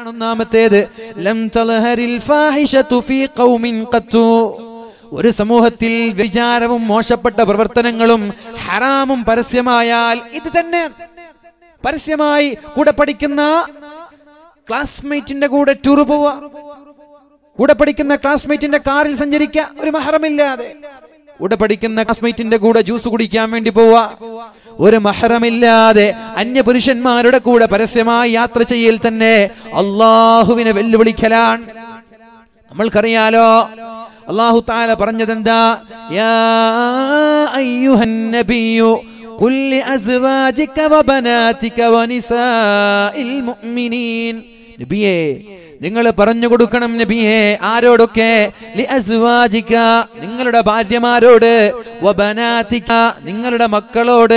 എന്താണ് ഒന്നാമത്തേത് ലം തൽഹരിൽ ഫാഹിഷതു ഫീ ഖൗമിൻ ഖത്തു ഒരു സമൂഹത്തിൽ വിചാരവും മോശപ്പെട്ട പ്രവർത്തനങ്ങളും ഹറാമും പരസ്യമായാൽ ഇത് തന്നെ പരസ്യമായി കൂടെ പഠിക്കുന്ന ക്ലാസ്മേറ്റിന്റെ കൂടെ ടൂർ പോവുക കൂടെ പഠിക്കുന്ന ക്ലാസ്മേറ്റിന്റെ കാറിൽ സഞ്ചരിക്കുക ഒരു മഹറമില്ലാതെ കൂടെ പഠിക്കുന്ന ക്ലാസ്മേറ്റിന്റെ കൂടെ ജ്യൂസ് കുടിക്കാൻ വേണ്ടി പോവുക ഒരു മഹറമില്ലാതെ അന്യപുരുഷന്മാരുടെ കൂടെ പരസ്യമായി യാത്ര ചെയ്യൽ തന്നെ അള്ളാഹുവിനെ വെല്ലുവിളിക്കലാണ് നമ്മൾക്കറിയാലോ അള്ളാഹു താല പറഞ്ഞതെന്താ യാ അയ്യുഹൻ നബിയു قل لأزواجك وبناتك ونساء المؤمنين നബിയേ നിങ്ങൾ പറഞ്ഞു കൊടുക്കണം നബിയെ ആരോടൊക്കെ ലി അസ്വാജിക നിങ്ങളുടെ ഭാര്യമാരോട് വബനാതിക നിങ്ങളുടെ മക്കളോട്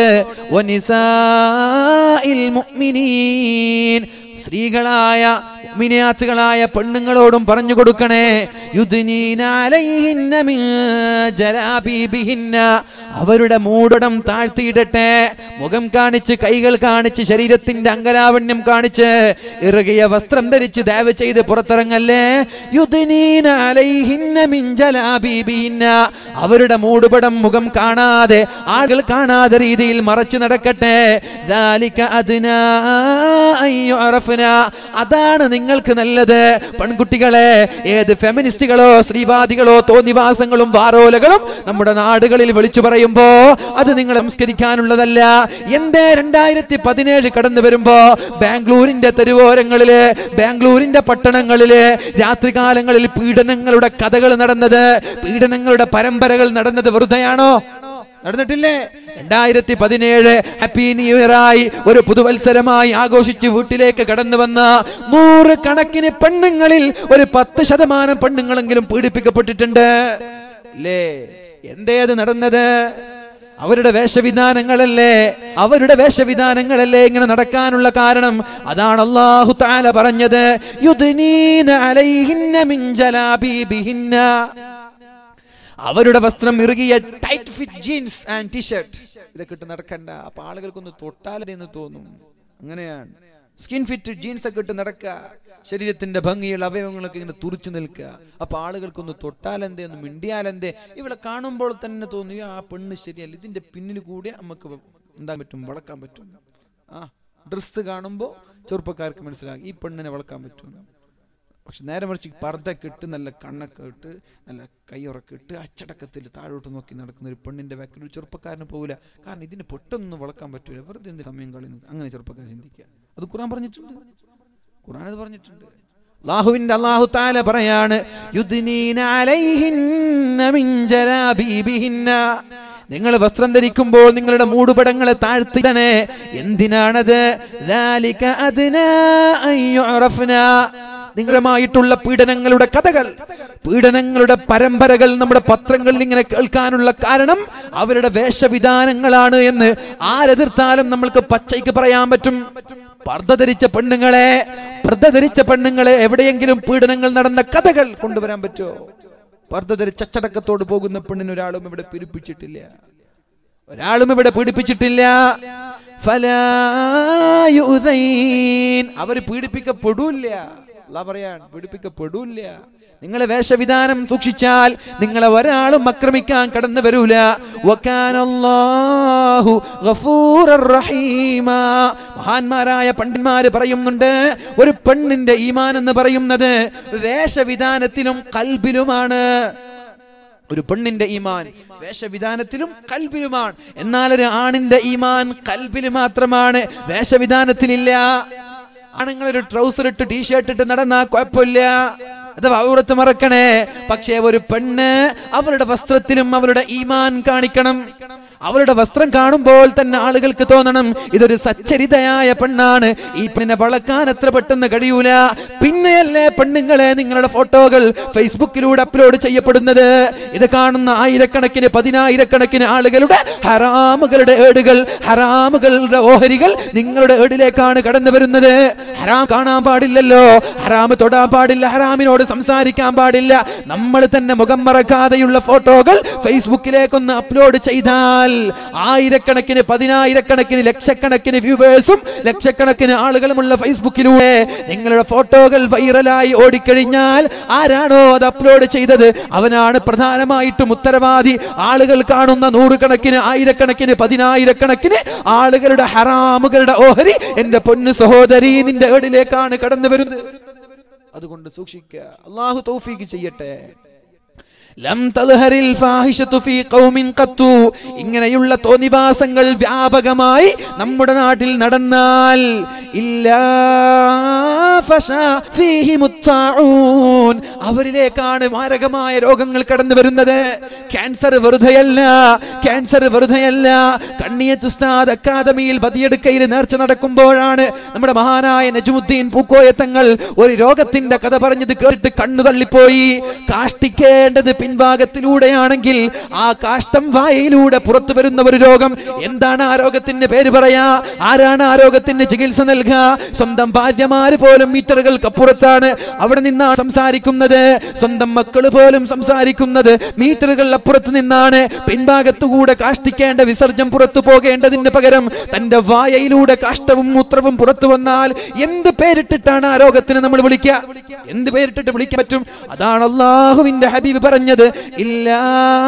വനിസാഇൽ മുഅ്മിനീൻ സ്ത്രീകളായ മിനിയാത്തുകളായ പെണ്ണുങ്ങളോടും പറഞ്ഞു കൊടുക്കണേ യുദ്നീന അലൈഹിന്ന മിൻ ജലാബീബിഹിന്ന അവരുടെ മൂടടം താഴ്ത്തിയിടട്ടെ മുഖം കാണിച്ച് കൈകൾ കാണിച്ച് ശരീരത്തിന്റെ അങ്കലാവണ്യം കാണിച്ച് ഇറുകിയ വസ്ത്രം ധരിച്ച് ദയവ് ചെയ്ത് പുറത്തിറങ്ങല്ലേ യുദ്നീന അലൈഹിന്ന മിൻ ജലാബീബിഹിന്ന അവരുടെ മൂടുപടം മുഖം കാണാതെ ആളുകൾ കാണാതെ രീതിയിൽ മറച്ചു നടക്കട്ടെ ذلك أدنى أن يعرفن. അതാണ് നിങ്ങൾക്ക് നല്ലത് പെൺകുട്ടികളെ ഏത് ഫെമിനിസ്റ്റുകളോ സ്ത്രീവാദികളോ തോന്നിവാസങ്ങളും വാരോലകളും നമ്മുടെ നാടുകളിൽ വിളിച്ചു പറയുമ്പോ അത് നിങ്ങൾ സംസ്കരിക്കാനുള്ളതല്ല എന്തേ രണ്ടായിരത്തി പതിനേഴ് കടന്നു വരുമ്പോ ബാംഗ്ലൂരിന്റെ തെരുവോരങ്ങളില് ബാംഗ്ലൂരിന്റെ പട്ടണങ്ങളില് രാത്രികാലങ്ങളിൽ പീഡനങ്ങളുടെ കഥകൾ നടന്നത് പീഡനങ്ങളുടെ പരമ്പരകൾ നടന്നത് വെറുതെയാണോ നടന്നിട്ടില്ലേ രണ്ടായിരത്തി പതിനേഴ് ഹാപ്പി ന്യൂ ഇയറായി ഒരു പുതുവത്സരമായി ആഘോഷിച്ച് വീട്ടിലേക്ക് കടന്നു വന്ന നൂറ് കണക്കിന് പെണ്ണുങ്ങളിൽ ഒരു പത്ത് ശതമാനം പെണ്ണുങ്ങളെങ്കിലും പീഡിപ്പിക്കപ്പെട്ടിട്ടുണ്ട് അല്ലേ എന്തേത് നടന്നത് അവരുടെ വേഷവിധാനങ്ങളല്ലേ അവരുടെ വേഷവിധാനങ്ങളല്ലേ ഇങ്ങനെ നടക്കാനുള്ള കാരണം അതാണ് അള്ളാഹു താല പറഞ്ഞത് യുദ്നീന അലൈഹിന്ന മിൻ ജലാബീബിഹിന്ന അവരുടെ വസ്ത്രം ഇറുകിയ tight fit jeans and T-shirt ഇതൊക്കെ ഇട്ട് നടക്കണ്ട അപ്പൊ ആളുകൾക്കൊന്ന് തൊട്ടാലേ എന്ന് തോന്നും അങ്ങനെയാണ് സ്കിൻ ഫിറ്റ് ജീൻസ് ഒക്കെ ഇട്ട് നടക്കുക ശരീരത്തിന്റെ ഭംഗിയുള്ള അവയവങ്ങളൊക്കെ ഇങ്ങനെ തുറിച്ചു നിൽക്കുക അപ്പൊ ആളുകൾക്കൊന്ന് തൊട്ടാലെന്തേ ഒന്ന് മിണ്ടിയാലെന്തേ ഇവളെ കാണുമ്പോൾ തന്നെ തോന്നി ആ പെണ്ണ് ശരിയല്ല ഇതിന്റെ പിന്നിൽ കൂടെ നമുക്ക് എന്താ പറ്റും വളക്കാൻ പറ്റും ആ ഡ്രസ്സ് കാണുമ്പോൾ ചെറുപ്പക്കാർക്ക് മനസ്സിലാകും ഈ പെണ്ണിനെ വളക്കാൻ പറ്റും പക്ഷെ നേരെ മറിച്ച് പർദ്ദൊക്കെ ഇട്ട് നല്ല കണ്ണൊക്കെ ഇട്ട് നല്ല കൈയുറക്കെ ഇട്ട് അച്ചടക്കത്തിൽ താഴോട്ട് നോക്കി നടക്കുന്ന ഒരു പെണ്ണിന്റെ ബാക്കിൽ ഒരു ചെറുപ്പക്കാരന് പോകില്ല കാരണം ഇതിന് പെട്ടെന്ന് വളക്കാൻ പറ്റൂല വെറുതെ എന്ത് സമയം കളയുന്നത് അങ്ങനെ ചെറുപ്പക്കാരൻ ചിന്തിക്കുക അത് ഖുറാൻ പറഞ്ഞിട്ടുണ്ട് ഖുറാൻ അത് പറഞ്ഞിട്ടുണ്ട് അള്ളാഹുവിന്റെ അള്ളാഹു താല പറയാണ് യുദ്നീന അലൈഹിന്ന മിൻ ജലാബീബിഹിന്ന നിങ്ങൾ വസ്ത്രം ധരിക്കുമ്പോൾ നിങ്ങളുടെ മൂടുപടങ്ങളെ താഴ്ത്തിടണേ എന്തിനാണത് ذَلِكَ أَدْنَىٰ أَن يُعْرَفْنَ നിങ്ങളുമായിട്ടുള്ള പീഡനങ്ങളുടെ കഥകൾ പീഡനങ്ങളുടെ പരമ്പരകൾ നമ്മുടെ പത്രങ്ങളിൽ ഇങ്ങനെ കേൾക്കാനുള്ള കാരണം അവരുടെ വേഷവിധാനങ്ങളാണ് എന്ന് ആരെതിർത്താലും നമ്മൾക്ക് പച്ചയ്ക്ക് പറയാൻ പറ്റും പർദ്ദ ധരിച്ച പെണ്ണുങ്ങളെ പർദ്ദ ധരിച്ച പെണ്ണുങ്ങളെ എവിടെയെങ്കിലും പീഡനങ്ങൾ നടന്ന കഥകൾ കൊണ്ടുവരാൻ പറ്റുമോ പർദ്ദ ധരിച്ച അച്ചടക്കത്തോട് പോകുന്ന പെണ്ണിന് ഒരാളും ഇവിടെ പീഡിപ്പിച്ചിട്ടില്ല ഒരാളും ഇവിടെ പീഡിപ്പിച്ചിട്ടില്ല ഫലാ യുദൈൻ. അവർ പീഡിപ്പിക്കപ്പെടൂല്ല അല്ലാ പറയാൻ പീഡിപ്പിക്കപ്പെടൂല്ല നിങ്ങളെ വേഷവിധാനം സൂക്ഷിച്ചാൽ നിങ്ങളെ ഒരാളും ആക്രമിക്കാൻ കടന്നു വരൂല വക്കാനല്ലാഹു ഗഫൂറർ റഹീമാ. മഹാന്മാരായ പണ്ഡിതന്മാര് പറയുന്നുണ്ട് ഒരു പെണ്ണിന്റെ ഈമാൻ എന്ന് പറയുന്നത് വേഷവിധാനത്തിലും കൽബിലുമാണ് ഒരു പെണ്ണിന്റെ ഈമാൻ വേഷവിധാനത്തിലും കൽബിലുമാണ് എന്നാൽ ഒരു ആണിന്റെ ഈമാൻ കൽബിൽ മാത്രമാണ് വേഷവിധാനത്തിലില്ല ആണുങ്ങൾ ഒരു ട്രൗസർ ഇട്ട് ടീഷർട്ട് ഇട്ട് നടന്നാ കുഴപ്പമില്ല അഥവാ ഔറത്ത് മറക്കണേ പക്ഷേ ഒരു പെണ്ണ് അവരുടെ വസ്ത്രത്തിലും അവരുടെ ഈമാൻ കാണിക്കണം അവരുടെ വസ്ത്രം കാണുമ്പോൾ തന്നെ ആളുകൾക്ക് തോന്നണം ഇതൊരു സച്ചരിതയായ പെണ്ണാണ് ഈ പെണ്ണിനെ വളക്കാൻ എത്ര പെട്ടെന്ന് കഴിയൂല പിന്നെ പിന്നെയല്ലേ പെണ്ണുങ്ങളെ നിങ്ങളുടെ ഫോട്ടോകൾ ഫേസ്ബുക്കിലൂടെ അപ്ലോഡ് ചെയ്യപ്പെടുന്നത് ഇത് കാണുന്ന ആയിരക്കണക്കിന് പതിനായിരക്കണക്കിന് ആളുകളുടെ ഹറാമുകളുടെ ഏടുകൾ ഹറാമുകളുടെ ഓഹരികൾ നിങ്ങളുടെ ഏടിലേക്കാണ് കടന്നു വരുന്നത് ഹറാം കാണാൻ പാടില്ലല്ലോ ഹറാം തൊടാൻ പാടില്ല ഹറാമിനോട് സംസാരിക്കാൻ പാടില്ല നമ്മൾ തന്നെ മുഖം മറക്കാതെയുള്ള ഫോട്ടോകൾ ഫേസ്ബുക്കിലേക്കൊന്ന് അപ്ലോഡ് ചെയ്താൽ ആയിരക്കണക്കിന് പതിനായിരക്കണക്കിന് ലക്ഷക്കണക്കിന് വ്യൂവേഴ്സും ലക്ഷക്കണക്കിന് ആളുകളുമുള്ള ഫേസ്ബുക്കിലൂടെ നിങ്ങളുടെ ഫോട്ടോകൾ വൈറലായി ഓടിക്കഴിഞ്ഞാൽ ആരാണോ അത് അപ്ലോഡ് ചെയ്തത് അവനാണ് പ്രധാനമായിട്ടും ഉത്തരവാദി ആളുകൾ കാണുന്ന നൂറുകണക്കിന് ആയിരക്കണക്കിന് പതിനായിരക്കണക്കിന് ആളുകളുടെ ഹറാമുകളുടെ ഓഹരി എന്റെ പൊന്നു സഹോദരി നിന്റെ ഏടിലേക്കാണ് കടന്നു വരുന്നത് അതുകൊണ്ട് സൂക്ഷിക്കുക അള്ളാഹു തൗഫീക്ക് ചെയ്യട്ടെ ലം തദ്ഹറിൽ ഫാഹിഷത്തു ഫീ ഖൗമിൻ ഖത്തു ഇങ്ങനെയുള്ള തോന്നിവാസങ്ങൾ വ്യാപകമായി നമ്മുടെ നാട്ടിൽ നടന്നാൽ ഇല്ലാ ഫശാ ഫീഹി മുത്താഊൻ അവരിലേക്കാണ് മാരകമായ രോഗങ്ങൾ കടന്നു വരുന്നത് ക്യാൻസർ വെറുതെയല്ല ക്യാൻസർ വെറുതെയല്ല കണ്ണിയത്ത് ഉസ്താദ് അക്കാദമിയിൽ പതിയെടുക്കയിൽ നേർച്ച നടക്കുമ്പോഴാണ് നമ്മുടെ മഹാനായ നജുമുദ്ദീൻ പൂക്കോയത്തങ്ങൾ ഒരു രോഗത്തിന്റെ കഥ പറഞ്ഞത് കേട്ടിട്ട് കണ്ണു തള്ളിപ്പോയി കാഷ്ടിക്കേണ്ടത് പിൻഭാഗത്തിലൂടെയാണെങ്കിൽ ആ കാഷ്ടം വായയിലൂടെ പുറത്തു വരുന്ന ഒരു രോഗം എന്താണ് ആ രോഗത്തിന് പേര് പറയാ ആരാണ് ആ രോഗത്തിന് ചികിത്സ നൽകുക സ്വന്തം ഭാര്യമാര് പോലും മീറ്ററുകൾക്കപ്പുറത്താണ് അവിടെ നിന്നാണ് സംസാരിക്കുന്നത് സ്വന്തം മക്കള് പോലും സംസാരിക്കുന്നത് മീറ്ററുകൾ അപ്പുറത്ത് നിന്നാണ് പിൻഭാഗത്തുകൂടെ കാഷ്ടിക്കേണ്ട വിസർജം പുറത്തു പോകേണ്ടതിന് പകരം തന്റെ വായയിലൂടെ കാഷ്ടവും മൂത്രവും പുറത്തു വന്നാൽ എന്ത് പേരിട്ടിട്ടാണ് ആ രോഗത്തിന് നമ്മൾ വിളിക്കുക എന്ത് പേരിട്ടിട്ട് വിളിക്കാൻ പറ്റും അതാണ് അള്ളാഹുവിന്റെ ഹബീബ് പറഞ്ഞത് ഇല്ലാ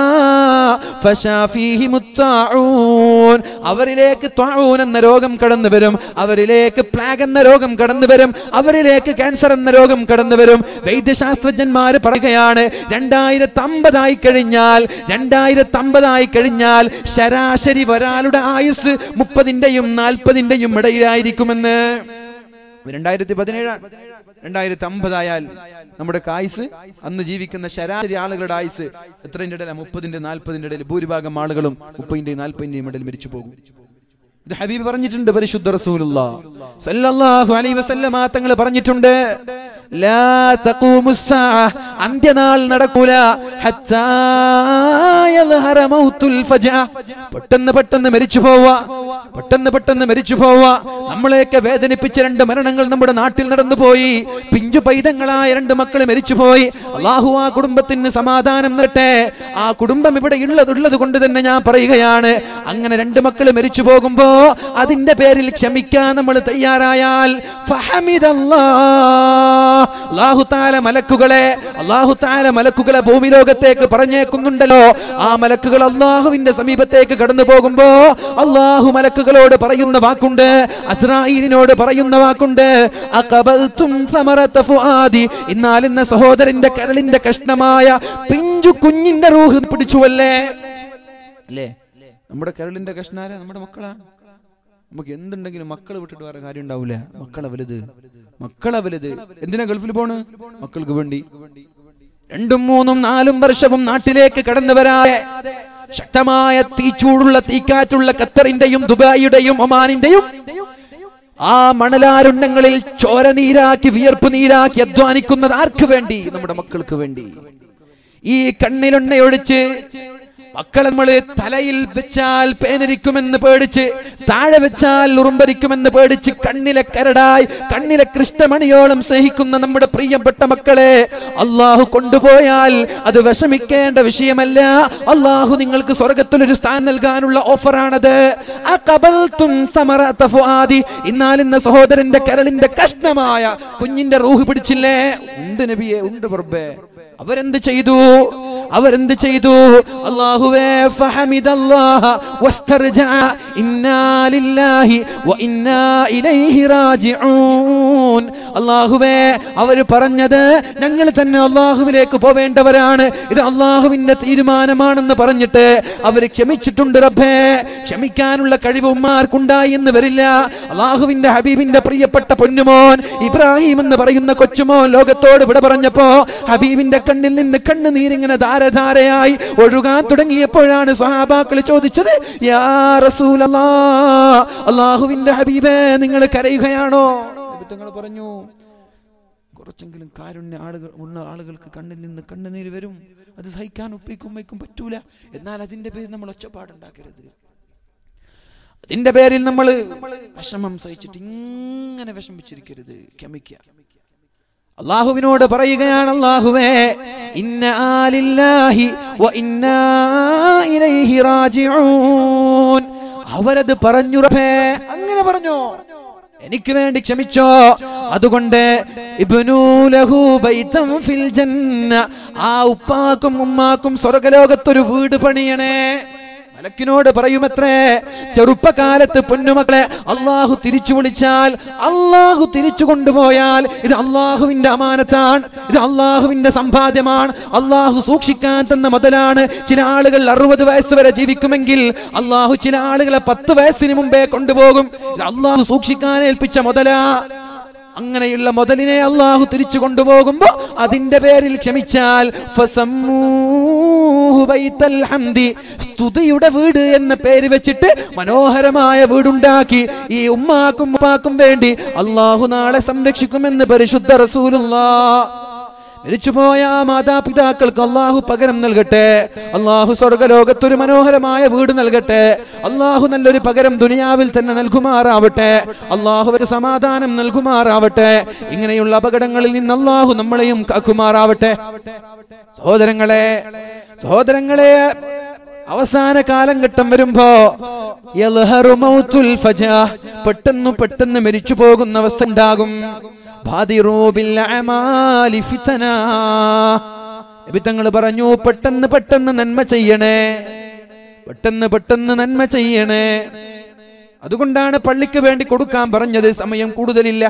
ഫശാഫീഹി മുത്താഊൻ അവരിലേക്ക് ത്വാഊൻ എന്ന രോഗം കടന്നു വരും അവരിലേക്ക് പ്ലാഗ് എന്ന രോഗം കടന്നു വരും അവരിലേക്ക് ക്യാൻസർ എന്ന രോഗം കടന്നു വരും വൈദ്യശാസ്ത്രജ്ഞന്മാര് പറയുകയാണ് രണ്ടായിരത്തി അമ്പതായി കഴിഞ്ഞാൽ രണ്ടായിരത്തി അമ്പതായി കഴിഞ്ഞാൽ ശരാശരി ഒരാളുടെ ആയുസ് മുപ്പതിന്റെയും നാൽപ്പതിന്റെയും ഇടയിലായിരിക്കുമെന്ന് രണ്ടായിരത്തി പതിനേഴാണ് രണ്ടായിരത്തി അമ്പതായാൽ നമ്മുടെ ആയുസ് അന്ന് ജീവിക്കുന്ന ശരാശരി ആളുകളുടെ ആയുസ് എത്രന്റെ ഇടയില മുപ്പതിന്റെ നാൽപ്പതിന്റെ ഇടയിൽ ഭൂരിഭാഗം ആളുകളും മുപ്പതിന്റെയും നാൽപ്പതിന്റെയും ഇടയിൽ മരിച്ചു പോകും ഇത് ഹബീബ് പറഞ്ഞിട്ടുണ്ട് പരിശുദ്ധ റസൂലുള്ള സല്ലല്ലാഹു അലൈഹി വസല്ലമ തങ്ങൾ പറഞ്ഞിട്ടുണ്ട് ലാ തഖൂമുസ്സാഅ അന്ത്യനാൾ നടക്കൂല ഹത്താ യൽഹറ മൗത്തുൽ ഫജഅ പെട്ടെന്ന് പെട്ടെന്ന് മരിച്ചു പോവാ പെട്ടെന്ന് പെട്ടെന്ന് മരിച്ചു പോവാ നമ്മളെയൊക്കെ വേദനിപ്പിച്ച രണ്ട് മരണങ്ങൾ നമ്മുടെ നാട്ടിൽ നടന്നുപോയി പിഞ്ചു പൈതങ്ങളായ രണ്ട് മക്കൾ മരിച്ചുപോയി അള്ളാഹു ആ കുടുംബത്തിന് സമാധാനം നൽകട്ടെ ആ കുടുംബം ഇവിടെ ഉള്ളത് ഉള്ളത് കൊണ്ട് തന്നെ ഞാൻ പറയുകയാണ് അങ്ങനെ രണ്ട് മക്കൾ മരിച്ചു പോകുമ്പോ അതിന്റെ പേരിൽ ക്ഷമിക്കാൻ നമ്മൾ തയ്യാറായാൽ അള്ളാഹു താല മലക്കുകളെ അള്ളാഹു താല മലക്കുകളെ ഭൂമി ലോകത്തേക്ക് പറഞ്ഞേക്കുന്നുണ്ടല്ലോ ആ മലക്കുകൾ അള്ളാഹുവിന്റെ സമീപത്തേക്ക് കടന്നു പോകുമ്പോ അള്ളാഹു മലക്കുകളോട് പറയുന്ന വാക്കുണ്ട് അസ്രായിലിനോട് പറയുന്ന വാക്കുണ്ട് അഖബൽതും സമറത ഫുആദി എന്നാൽ ഇന്ന സഹോദരന്റെ കരളിന്റെ കഷ്ണമായ പിഞ്ചു കുഞ്ഞിന്റെ റൂഹ് പിടിച്ചുവല്ലേ അല്ലേ നമ്മുടെ കരളിന്റെ കഷ്ണാര നമ്മുടെ മക്കളാണ് നമുക്ക് എന്തുണ്ടെങ്കിലും മക്കളെ വിട്ടിട്ട് വേറെ കാര്യം ഉണ്ടാവില്ല മക്കളെ വലുത് മക്കളെ വലുത് എന്തിനാ ഗൾഫിൽ പോണ് മക്കൾക്ക് വേണ്ടി രണ്ടും മൂന്നും നാലും വർഷവും നാട്ടിലേക്ക് കടന്നു വരാതെ ശക്തമായ തീച്ചൂടുള്ള തീക്കാറ്റുള്ള ഖത്തറിന്റെയും ദുബായിയുടെയും ഒമാനിന്റെയും ആ മണലാരുണ്ഡങ്ങളിൽ ചോര നീരാക്കി വിയർപ്പ് നീരാക്കി അധ്വാനിക്കുന്നത് ആർക്ക് വേണ്ടി നമ്മുടെ മക്കൾക്ക് വേണ്ടി ഈ കണ്ണിലെണ്ണയൊഴിച്ച് മക്കളെ നമ്മൾ തലയിൽ വെച്ചാൽ പേനരിക്കുമെന്ന് പേടിച്ച് താഴെ വെച്ചാൽ ഉറുമ്പരിക്കുമെന്ന് പേടിച്ച് കണ്ണിലെ കരടായി കണ്ണിലെ കൃഷ്ണമണിയോളം സ്നേഹിക്കുന്ന നമ്മുടെ പ്രിയപ്പെട്ട മക്കളെ അള്ളാഹു കൊണ്ടുപോയാൽ അത് വിഷമിക്കേണ്ട വിഷയമല്ല അള്ളാഹു നിങ്ങൾക്ക് സ്വർഗത്തിലൊരു സ്ഥാനം നൽകാനുള്ള ഓഫറാണത് ആ കബൽത്തും സമറത്ത ഫുആദി എന്നാൽ ഇന്ന് സഹോദരന്റെ കരളിന്റെ കഷ്ണമായ കുഞ്ഞിന്റെ റൂഹ് പിടിച്ചില്ലേ ഉണ്ട് നബിയെ ഉണ്ട് പ്രഭേ അവരെന്ത് ചെയ്തു അവരെന്ത് ചെയ്തു അള്ളാഹുവേ ഫഹമിദല്ലാഹ വസ്തർജഅ ഇന്നാ ലില്ലാഹി വ ഇന്നാ ഇലൈഹി റാജിഊൻ അള്ളാഹുവേ അവർ പറഞ്ഞത് ഞങ്ങൾ തന്നെ അള്ളാഹുവിലേക്ക് പോവേണ്ടവരാണ് ഇത് അള്ളാഹുവിന്റെ തീരുമാനമാണെന്ന് പറഞ്ഞിട്ട് അവർ ക്ഷമിച്ചിട്ടുണ്ട് റബ്ബേ ക്ഷമിക്കാനുള്ള കഴിവ് ഉമ്മാർക്കുണ്ടായി എന്ന് വരില്ല അള്ളാഹുവിന്റെ ഹബീബിന്റെ പ്രിയപ്പെട്ട പൊന്നുമോൻ ഇബ്രാഹിം എന്ന് പറയുന്ന കൊച്ചുമോൻ ലോകത്തോട് വിട പറഞ്ഞപ്പോ ഹബീബിന്റെ കണ്ണിൽ നിന്ന് കണ്ണുനീരിങ്ങനെ ധാരധാരയായി ഒഴുകാൻ തുടങ്ങിയപ്പോഴാണ് സ്വഹാബാക്കൾ ചോദിച്ചത് യാ റസൂലല്ലാ അള്ളാഹുവിന്റെ ഹബീബേ നിങ്ങൾ കരയുകയാണോ തങ്ങൾ പറഞ്ഞു കുറച്ചെങ്കിലും കാരുണ്യ ആളുകൾ ഉള്ള ആളുകൾക്ക് കണ്ണിൽ നിന്ന് കണ്ണുനീര് വരും അത് സഹിക്കാൻ ഉപ്പയ്ക്കും ഉമ്മയ്ക്കും പറ്റൂല എന്നാൽ അതിന്റെ പേരിൽ നമ്മൾ ഒച്ചപ്പാടുണ്ടാക്കരുത് അതിന്റെ പേരിൽ നമ്മൾ വിഷമം സഹിച്ചിട്ട് ഇങ്ങനെ വിഷമിച്ചിരിക്കരുത് ക്ഷമിക്കുക അള്ളാഹുവിനോട് പറയുകയാണ് അള്ളാഹുവേ ഇന്ന ആലില്ലാഹി വ ഇന്നാ ഇലൈഹി റാജിഊൻ അവരത് പറഞ്ഞു റബ്ബേ അങ്ങനെ പറഞ്ഞോ എനിക്ക് വേണ്ടി ക്ഷമിച്ചോ അതുകൊണ്ട് ഇബ്നൂ ലഹു ബൈതം ഫിൽ ജന്ന ആ ഉപ്പാക്കും ഉമ്മാക്കും സ്വർഗലോകത്തൊരു വീട് പണിയണേ മലക്കിനോട് പറയുമത്രേ ചെറുപ്പകാലത്ത് പൊന്നുമക്കളെ അള്ളാഹു തിരിച്ചു വിളിച്ചാൽ അള്ളാഹു തിരിച്ചു കൊണ്ടുപോയാൽ ഇത് അള്ളാഹുവിന്റെ അമാനത്താണ് ഇത് അള്ളാഹുവിന്റെ സമ്പാദ്യമാണ് അള്ളാഹു സൂക്ഷിക്കാൻ തന്ന മുതലാണ് ചില ആളുകൾ അറുപത് വയസ്സ് വരെ ജീവിക്കുമെങ്കിൽ അള്ളാഹു ചില ആളുകളെ പത്ത് വയസ്സിന് മുമ്പേ കൊണ്ടുപോകും ഇത് അള്ളാഹു സൂക്ഷിക്കാൻ ഏൽപ്പിച്ച മുതലാ അങ്ങനെയുള്ള മുതലിനെ അള്ളാഹു തിരിച്ചു കൊണ്ടുപോകുമ്പോ അതിന്റെ പേരിൽ ക്ഷമിച്ചാൽ ഫസമ്മൂഹു ബൈത്തൽ ഹംദി. സ്തുതിയുടെ വീട് എന്ന പേര് വെച്ചിട്ട് മനോഹരമായ വീടുണ്ടാക്കി ഈ ഉമ്മാക്കും ഉപ്പാക്കും വേണ്ടി അള്ളാഹു നാളെ സംരക്ഷിക്കുമെന്ന് പരിശുദ്ധ റസൂലുള്ളാ മരിച്ചുപോയ ആ മാതാപിതാക്കൾക്ക് അള്ളാഹു പകരം നൽകട്ടെ അള്ളാഹു സ്വർഗലോകത്തൊരു മനോഹരമായ വീട് നൽകട്ടെ അള്ളാഹു നല്ലൊരു പകരം ദുനിയാവിൽ തന്നെ നൽകുമാറാവട്ടെ അള്ളാഹു ഒരു സമാധാനം നൽകുമാറാവട്ടെ ഇങ്ങനെയുള്ള അപകടങ്ങളിൽ നിന്ന് അള്ളാഹു നമ്മളെയും കാക്കുമാറാവട്ടെ സഹോദരങ്ങളെ സഹോദരങ്ങളെ അവസാന കാലഘട്ടം വരുമ്പോ യൽഹറു മൗത്തുൽ ഫജാ. പെട്ടെന്ന് പെട്ടെന്ന് മരിച്ചു പോകുന്ന അവസ്ഥ ഉണ്ടാകും ബാദിറൂ ബിൽ അമാലി ഫിതനാ. നബി തങ്ങൾ പറഞ്ഞു പെട്ടെന്ന് പെട്ടെന്ന് നന്മ ചെയ്യണേ പെട്ടെന്ന് പെട്ടെന്ന് നന്മ ചെയ്യണേ അതുകൊണ്ടാണ് പള്ളിക്ക് വേണ്ടി കൊടുക്കാൻ പറഞ്ഞത് സമയം കൂടുതലില്ല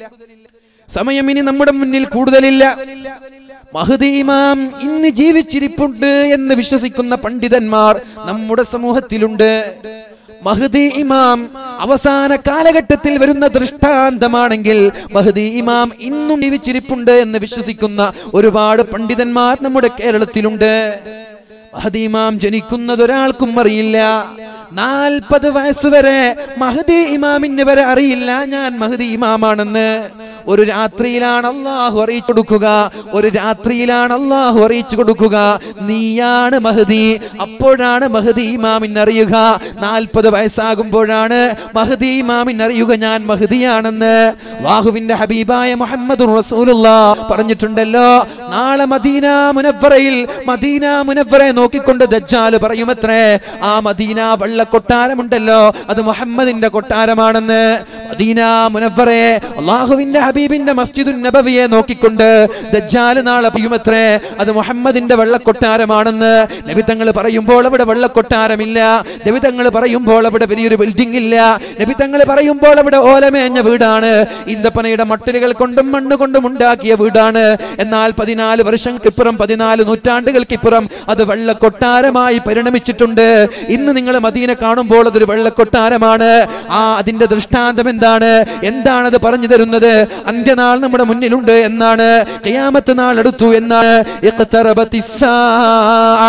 സമയം ഇനി നമ്മുടെ മുന്നിൽ കൂടുതലില്ല മഹദി ഇമാം ഇന്ന് ജീവിച്ചിരിപ്പുണ്ട് എന്ന് വിശ്വസിക്കുന്ന പണ്ഡിതന്മാർ നമ്മുടെ സമൂഹത്തിലുണ്ട് മഹദി ഇമാം അവസാന കാലഘട്ടത്തിൽ വരുന്ന ദൃഷ്ടാന്തമാണെങ്കിൽ മഹദി ഇമാം ഇന്നും ജീവിച്ചിരിപ്പുണ്ട് എന്ന് വിശ്വസിക്കുന്ന ഒരുപാട് പണ്ഡിതന്മാർ നമ്മുടെ കേരളത്തിലുണ്ട് മഹദി ഇമാം ജനിക്കുന്നത് ഒരാൾക്കും അറിയില്ല നാൽപ്പത് വയസ്സുവരെ മഹദി ഇമാമിന് വരെ അറിയില്ല ഞാൻ മഹദി ഇമാമാണെന്ന് ഒരു രാത്രിയിലാണ് അള്ളാഹു അറിയിച്ചു കൊടുക്കുക ഒരു രാത്രിയിലാണ് അള്ളാഹു അറിയിച്ചു കൊടുക്കുക നീയാണ് മഹദി അപ്പോഴാണ് മഹദി ഇമാമിന് അറിയുക നാൽപ്പത് വയസ്സാകുമ്പോഴാണ് മഹദി ഇമാമിന് അറിയുക ഞാൻ മഹദിയാണെന്ന് വാഹുവിന്റെ ഹബീബായ മുഹമ്മദ് റസൂലുള്ള പറഞ്ഞിട്ടുണ്ടല്ലോ നാളെ മദീന മുനവറയിൽ മദീന മുനവറയെ നോക്കിക്കൊണ്ട് ദജ്ജാല് പറയുമത്രേ ആ മദീന വെള്ളക്കൊട്ടാരമുണ്ടല്ലോ അത് മുഹമ്മദിന്റെ കൊട്ടാരമാണെന്ന് മദീന മുനവറയെ അള്ളാഹുവിന്റെ ഹബീബിന്റെ മസ്ജിദുൻ നബവിയെ നോക്കിക്കൊണ്ട് ദജ്ജാല് നാളെ പറയുമത്രേ അത് മുഹമ്മദിന്റെ വെള്ളക്കൊട്ടാരമാണെന്ന് നബിതങ്ങൾ പറയുമ്പോൾ അവിടെ വെള്ളക്കൊട്ടാരമില്ല നബിതങ്ങൾ പറയുമ്പോൾ അവിടെ വലിയൊരു ബിൽഡിംഗ് ഇല്ല നബിതങ്ങൾ പറയുമ്പോൾ അവിടെ ഓലമേഞ്ഞ വീടാണ് ഈന്തപ്പനയുടെ മട്ടലുകൾ കൊണ്ടും മണ്ണ് കൊണ്ടും ഉണ്ടാക്കിയ വീടാണ് എന്നാൽ പതിനാല് വർഷങ്ങൾക്കിപ്പുറം പതിനാല് നൂറ്റാണ്ടുകൾക്കിപ്പുറം അത് വെള്ളക്കൊട്ടാരമായി പരിണമിച്ചിട്ടുണ്ട് ഇന്ന് നിങ്ങൾ മദീന കാണുമ്പോൾ അതൊരു വെള്ളക്കൊട്ടാരമാണ് ആ അതിന്റെ ദൃഷ്ടാന്തം എന്താണ് എന്താണ് അത് പറഞ്ഞു തരുന്നത് അന്ത്യനാൾ നമ്മുടെ മുന്നിലുണ്ട് എന്നാണ് ഖിയാമത്ത് നാൾ അടുത്തു എന്നാണ് ഇഖ്തറബത്തിസ് സാഅ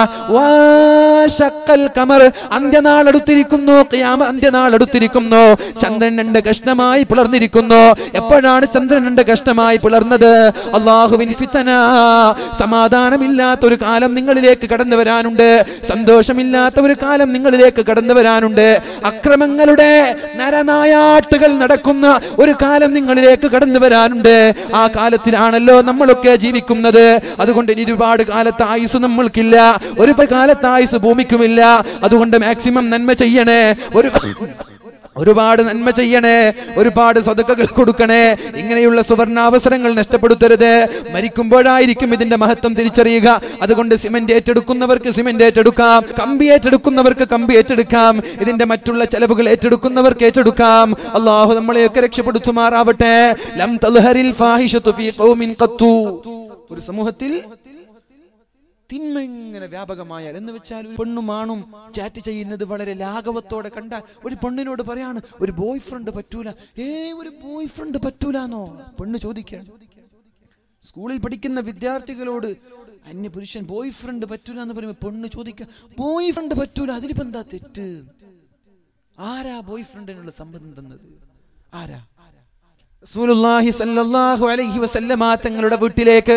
വശഖൽ ഖമർ അന്ത്യനാൾ അടുത്തിരിക്കുന്നു ഖിയാമ അന്ത്യനാൾ അടുത്തിരിക്കുന്നു ചന്ദ്രൻ രണ്ട് കഷ്ണമായി പിളർന്നിരിക്കുന്നു എപ്പോഴാണ് ചന്ദ്രൻ രണ്ട് കഷ്ണമായി പിളർന്നത് അള്ളാഹുവിൻ ഫിത്തന സമാധാനമില്ലാത്ത ഒരു കാലം നിങ്ങളിലേക്ക് കടന്നു വരാനുണ്ട് സന്തോഷമില്ലാത്ത ഒരു കാലം നിങ്ങളിലേക്ക് കടന്നു വരാനുണ്ട് അക്രമങ്ങളുടെ നരനായാട്ടുകൾ നടക്കുന്ന ഒരു കാലം നിങ്ങളിലേക്ക് കടന്നു വരാനുണ്ട് ആ കാലത്തിലാണല്ലോ നമ്മളൊക്കെ ജീവിക്കുന്നത് അതുകൊണ്ട് ഇനി ഒരുപാട് കാലത്ത് ആയുസ് നമ്മൾക്കില്ല ഒരു കാലത്ത് ആയുസ് ഭൂമിക്കുമില്ല അതുകൊണ്ട് മാക്സിമം നന്മ ചെയ്യണേ ഒരു ഒരുപാട് നന്മ ചെയ്യണേ ഒരുപാട് സതക്കകൾ കൊടുക്കണേ ഇങ്ങനെയുള്ള സുവർണാവസരങ്ങൾ നഷ്ടപ്പെടുത്തരുത് മരിക്കുമ്പോഴായിരിക്കും ഇതിന്റെ മഹത്വം തിരിച്ചറിയുക അതുകൊണ്ട് സിമന്റ് ഏറ്റെടുക്കുന്നവർക്ക് സിമന്റ് ഏറ്റെടുക്കാം കമ്പി ഏറ്റെടുക്കുന്നവർക്ക് കമ്പി ഏറ്റെടുക്കാം ഇതിന്റെ മറ്റുള്ള ചെലവുകൾ ഏറ്റെടുക്കുന്നവർക്ക് ഏറ്റെടുക്കാം അള്ളാഹു നമ്മളെയൊക്കെ രക്ഷപ്പെടുത്തുമാറാവട്ടെ ലം തൽഹരിൽ ഫാഹിഷത്തു ഫീ ഖൗമിൻ ഖത്തു ഒരു സമൂഹത്തിൽ തിന്മ ഇങ്ങനെ വ്യാപകമായാൽ എന്ന് വെച്ചാൽ ഒരു പെണ്ണും ആണും ചാറ്റ് ചെയ്യുന്നത് വളരെ ലാഘവത്തോടെ കണ്ട ഒരു പെണ്ണിനോട് പറയാണ് ഒരു ബോയ് ഫ്രണ്ട് പറ്റൂല ഏ ഒരു ബോയ് ഫ്രണ്ട് പറ്റൂലെന്നോ പെണ്ണ് ചോദിക്കാണ് സ്കൂളിൽ പഠിക്കുന്ന വിദ്യാർത്ഥികളോട് അന്യ പുരുഷൻ ബോയ് ഫ്രണ്ട് പറ്റൂല എന്ന് പറയുമ്പോൾ പെണ്ണ് ചോദിക്കുക ബോയ് ഫ്രണ്ട് പറ്റൂല അതിലിപ്പോ എന്താ തെറ്റ് ആരാ ബോയ് ഫ്രണ്ടിനുള്ള സമ്മതം തന്നത് ആരാ റസൂലുള്ളാഹി സല്ലല്ലാഹു അലൈഹി വസല്ലമ തങ്ങളുടെ വീട്ടിലേക്ക്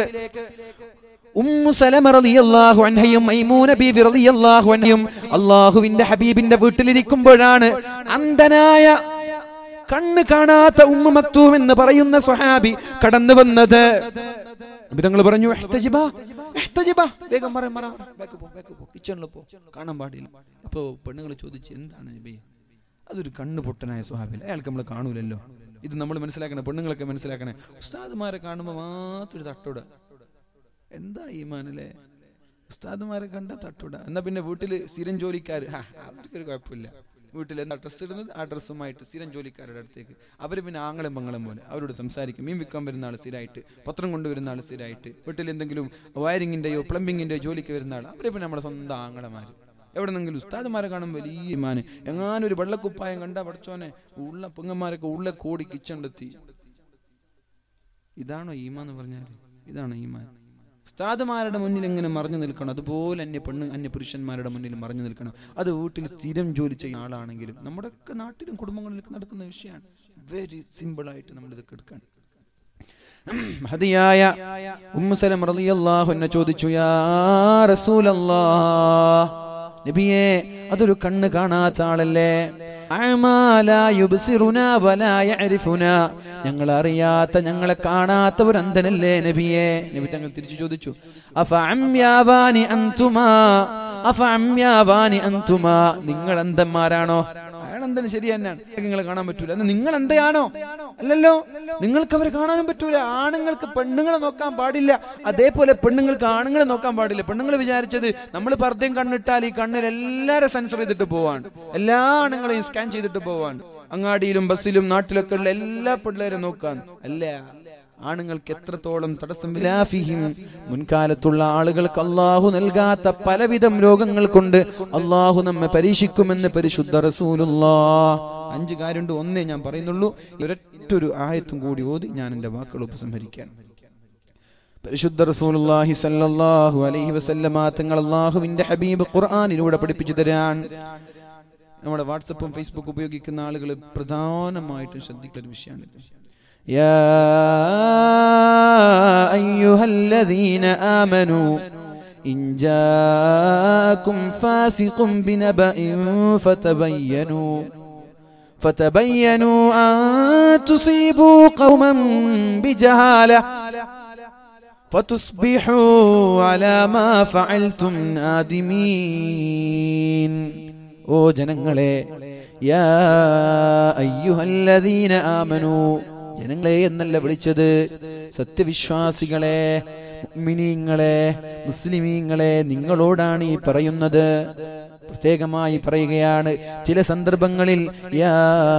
ഉമ്മു സലമ റളിയല്ലാഹു അൻഹയും മൈമൂന ബീബി റളിയല്ലാഹു അൻഹയും അള്ളാഹുവിന്റെ ഹബീബിന്റെ വീട്ടിലിരിക്കുമ്പോഴാണ് അന്ധനായ കണ്ണ് കാണാത്ത ഉമ്മ മക്തൂം എന്ന് പറയുന്ന സ്വഹാബി കടന്നു വന്നത് തങ്ങൾ പറഞ്ഞു "ഇഹ്തജിബ, ഇഹ്തജിബ." വേഗം പറ പറ ബാക്ക് പോ ബാക്ക് പോ കിച്ചണിൽ പോ കാണാൻ പാടില്ല അപ്പോ പെണ്ണുങ്ങൾ ചോദിച്ചു എന്താണ് നബി അതൊരു കണ്ണ് പൊട്ടനായ സ്വഹാബിൽ അയാൾക്ക് നമ്മൾ കാണൂലല്ലോ ഇത് നമ്മൾ മനസ്സിലാക്കണേ പെണ്ണുങ്ങളൊക്കെ മനസ്സിലാക്കണേ ഉസ്താദുമാരെ കാണുമ്പോൾ മാത്രം ഒരു തട്ടോട എന്താ ഈമാനല്ലേ ഉസ്താദുമാരെ കണ്ട തട്ടൂട എന്നാ പിന്നെ വീട്ടില് സ്ഥിരം ജോലിക്കാർ അവർക്കൊരു കുഴപ്പമില്ല വീട്ടിൽ എന്താ ഡ്രസ്സ് ഇടുന്നത് ആ ഡ്രസ്സുമായിട്ട് സ്ഥിരം ജോലിക്കാരുടെ അടുത്തേക്ക് അവർ പിന്നെ ആങ്ങളും പങ്ങളും പോലെ അവരോട് സംസാരിക്കും മീൻ വിൽക്കാൻ വരുന്ന ആൾ സ്ഥിരമായിട്ട് പത്രം കൊണ്ടുവരുന്ന ആൾ സ്ഥിരമായിട്ട് വീട്ടിൽ എന്തെങ്കിലും വയറിങ്ങിന്റെയോ പ്ലംബിങ്ങിന്റെയോ ജോലിക്ക് വരുന്ന ആൾ അവരെ പിന്നെ നമ്മുടെ സ്വന്തം ആങ്ങളമാര് എവിടെന്നെങ്കിലും ഉസ്താദുമാരെ കാണും വലിയ മാന് എങ്ങാനും ഒരു വെള്ളക്കുപ്പായം കണ്ട പഠിച്ചോനെ ഉള്ള പെങ്ങന്മാരൊക്കെ ഉള്ള കോടി കിച്ചണ്ടെത്തി ഇതാണോ ഈമാൻ എന്ന് പറഞ്ഞാൽ ഇതാണോ ഈമാൻ ഉസ്താദുമാരുടെ മുന്നിൽ എങ്ങനെ മറഞ്ഞു നിൽക്കണം അതുപോലെ അന്യ പെണ്ണ് അന്യ പുരുഷന്മാരുടെ മുന്നിൽ മറഞ്ഞു നിൽക്കണം അത് വീട്ടിൽ സ്ഥിരം ജോലി ചെയ്യുന്ന ആളാണെങ്കിലും നമ്മുടെയൊക്കെ നാട്ടിലും കുടുംബങ്ങളിലൊക്കെ നടക്കുന്ന വിഷയമാണ് വെരി സിമ്പിൾ ആയിട്ട് നമ്മൾ ഇതൊക്കെ എടുക്കാൻ മഹതിയായ ഉമ്മുസലം റളിയല്ലാഹു അൻഹ ചോദിച്ചു യാ റസൂലല്ലാഹ് നബിയെ അതൊരു കണ്ണ് കാണാത്ത ആളല്ലേ അഅമാലാ യുബ്സിറുനാ വലാ യഅരിഫുനാ ഞങ്ങൾ അറിയാത്ത ഞങ്ങളെ കാണാത്ത ഒരു അന്ധനല്ലേ നബിയെ നബി തങ്ങൾ തിരിച്ചു ചോദിച്ചു അഫ അമ്യാവാനി അന്തുമാ അഫ അമ്യാവാനി അന്തുമാ നിങ്ങൾ അന്ധന്മാരാണോ അയാൾ അന്ധന് ശരി തന്നെയാണ് നിങ്ങളെ കാണാൻ പറ്റൂല എന്നാ നിങ്ങൾ എന്തയാണോ അല്ലല്ലോ നിങ്ങൾക്ക് അവരെ കാണാനും പറ്റൂല ആണുങ്ങൾക്ക് പെണ്ണുങ്ങളെ നോക്കാൻ പാടില്ല അതേപോലെ പെണ്ണുങ്ങൾക്ക് ആണുങ്ങളെ നോക്കാൻ പാടില്ല പെണ്ണുങ്ങൾ വിചാരിച്ചത് നമ്മൾ പർദ്ദയും കണ്ണിട്ടാൽ ഈ കണ്ണിൽ എല്ലാവരും സെൻസർ ചെയ്തിട്ട് പോവാൻ എല്ലാ ആണുങ്ങളെയും സ്കാൻ ചെയ്തിട്ട് പോവാൻ അങ്ങാടിയിലും ബസ്സിലും നാട്ടിലൊക്കെ ഉള്ള എല്ലാ പിള്ളേരെ നോക്കാൻ അല്ല ആണുങ്ങൾക്ക് എത്രത്തോളം തടസ്സം വിലാഫിഹിം മുൻകാലത്തുള്ള ആളുകൾക്ക് അള്ളാഹു നൽകാത്ത പലവിധം രോഗങ്ങൾ കൊണ്ട് അള്ളാഹു നമ്മെ പരീക്ഷിക്കുമെന്ന് പരിശുദ്ധ റസൂലുള്ളാ അഞ്ച് കാര്യമുണ്ട് ഒന്നേ ഞാൻ പറയുന്നുള്ളൂ ഒരൊറ്റൊരു ആയത്തും കൂടി ഓതി ഞാൻ എന്റെ വാക്കുകൾ ഉപസംഹരിക്കാൻ പരിശുദ്ധ റസൂലുള്ളാഹി സല്ലല്ലാഹു അലൈഹി വസല്ലമ തങ്ങൾ അള്ളാഹുവിന്റെ ഹബീബ് ഖുർആനിലൂടെ പഠിപ്പിച്ചു തരാൻ നമ്മുടെ വാട്സപ്പും ഫേസ്ബുക്കും ഉപയോഗിക്കുന്ന ആളുകൾ പ്രധാനമായിട്ടും ശ്രദ്ധിക്കുന്ന ഒരു വിഷയമാണിത് يا أيها الذين آمنوا إن جاءكم فاسق بنبأ فتبينوا فتبينوا أن تصيبوا قوما بجهالة فتصبحوا على ما فعلتم نادمين ഓ ജനങ്ങളെ യാ അയ്യുഹല്ലദീന ആമനു ജനങ്ങളെ എന്നല്ല വിളിച്ചത് സത്യവിശ്വാസികളെ മുഅ്മിനീങ്ങളെ മുസ്ലിമീങ്ങളെ നിങ്ങളോടാണ് ഈ പറയുന്നത് പ്രത്യേകമായി പറയുകയാണ് ചില സന്ദർഭങ്ങളിൽ യാ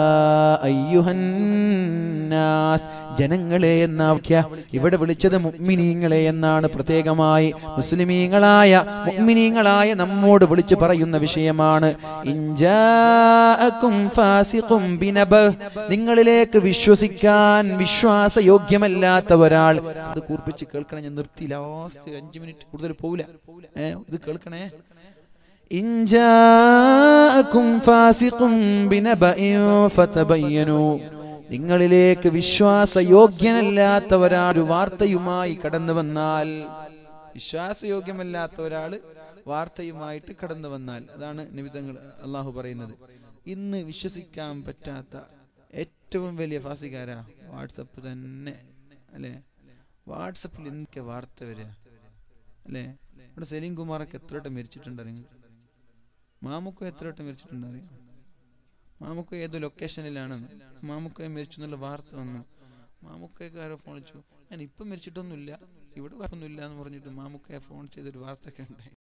അയ്യുഹന്നാസ് ജനങ്ങളെ എന്ന വാക്യ ഇവിടെ വിളിച്ചത് മുഅ്മിനീങ്ങളെ എന്നാണ് പ്രത്യേകമായി മുസ്ലിമീങ്ങളായ മുഅ്മിനീങ്ങളായ നമ്മോട് വിളിച്ചു പറയുന്ന വിഷയമാണ് ഇൻജാഅക്കും ഫാസിഖും ബിനബ നിങ്ങളിലേക്ക് വിശ്വസിക്കാൻ വിശ്വാസയോഗ്യമല്ലാത്ത ഒരാൾ അത് കൂർപ്പിച്ച് കേൾക്കണം ഞാൻ നിർത്തി ലാസ്റ്റ് അഞ്ചു മിനിറ്റ് കൂടുതൽ പോവില്ല ഏ ഇത് കേൾക്കണേ ഇൻജാഅക്കും ഫാസിഖും ബിനബഇൻ ഫതബയ്യനു നിങ്ങളിലേക്ക് വിശ്വാസയോഗ്യനല്ലാത്ത ഒരാൾ ഒരു വാർത്തയുമായി കടന്നു വന്നാൽ വിശ്വാസയോഗ്യമല്ലാത്ത ഒരാൾ വാർത്തയുമായിട്ട് കടന്നു വന്നാൽ അതാണ് നിമിത്തങ്ങൾ അള്ളാഹു പറയുന്നത് ഇന്ന് വിശ്വസിക്കാൻ പറ്റാത്ത ഏറ്റവും വലിയ ഫാസിക്കാരാ വാട്സപ്പ് തന്നെ അല്ലെ വാട്സപ്പിൽ എന്തൊക്കെ വാർത്ത വരിക അല്ലെ ഇവിടെ സലീം കുമാറൊക്കെ എത്ര വട്ടം മരിച്ചിട്ടുണ്ട് അറിയാം മാമുക്കോ എത്ര വട്ടം മരിച്ചിട്ടുണ്ട് അറിയാം മാമുക്കോ ഏതോ ലൊക്കേഷനിലാണ് മാമുക്കോയെ മരിച്ചു എന്നുള്ള വാർത്ത വന്നു മാമുക്കയൊക്കെ ആരോ ഫോൺ വിളിച്ചു ഞാൻ ഇപ്പം മരിച്ചിട്ടൊന്നുമില്ല ഇവിടെ കുഴപ്പമൊന്നുമില്ല എന്ന് പറഞ്ഞിട്ട് മാമുക്കയെ ഫോൺ ചെയ്തൊരു വാർത്ത ഒക്കെ ഉണ്ടായി